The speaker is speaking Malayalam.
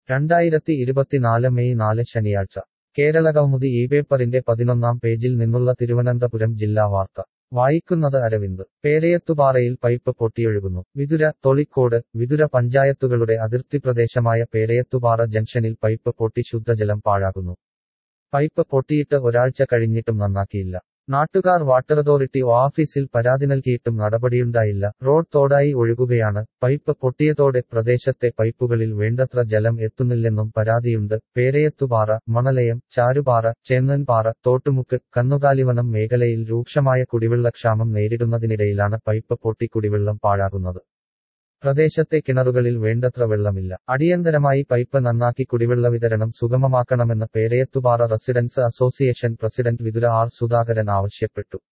രണ്ടായിരത്തി ഇരുപത്തിനാല് മെയ് നാല് ശനിയാഴ്ച കേരളകൗമുദി ഈ പേപ്പറിന്റെ പതിനൊന്നാം പേജിൽ നിന്നുള്ള തിരുവനന്തപുരം ജില്ലാ വാർത്ത വായിക്കുന്നത് അരവിന്ദ് പേരയത്തുപാറയിൽ പൈപ്പ് പൊട്ടിയൊഴുകുന്നു വിതുര തൊളിക്കോട് വിതുര പഞ്ചായത്തുകളുടെ അതിർത്തി പ്രദേശമായ പേരയത്തുപാറ ജംഗ്ഷനിൽ പൈപ്പ് പൊട്ടി ശുദ്ധജലം പാഴാകുന്നു പൈപ്പ് പൊട്ടിയിട്ട് ഒരാഴ്ച കഴിഞ്ഞിട്ടും നന്നാക്കിയില്ല നാട്ടുകാർ വാട്ടർ അതോറിറ്റി ഓഫീസിൽ പരാതി നൽകിയിട്ടും നടപടിയുണ്ടായില്ല റോഡ് തോടായി ഒഴുകുകയാണ് പൈപ്പ് പൊട്ടിയതോടെ പ്രദേശത്തെ പൈപ്പുകളിൽ വേണ്ടത്ര ജലം എത്തുന്നില്ലെന്നും പരാതിയുണ്ട് പേരയത്തുപാറ മണലയം ചാരുപാറ ചേന്നൻപാറ തോട്ടുമുക്ക് കന്നുകാലിവനം മേഖലയിൽ രൂക്ഷമായ കുടിവെള്ളക്ഷാമം നേരിടുന്നതിനിടയിലാണ് പൈപ്പ് പൊട്ടി കുടിവെള്ളം പാഴാകുന്നത് പ്രദേശത്തെ കിണറുകളിൽ വേണ്ടത്ര വെള്ളമില്ല അടിയന്തരമായി പൈപ്പ് നന്നാക്കി കുടിവെള്ള വിതരണം സുഗമമാക്കണമെന്ന് Perayathupara residents association president Vithura R Sudhakaran ആവശ്യപ്പെട്ടു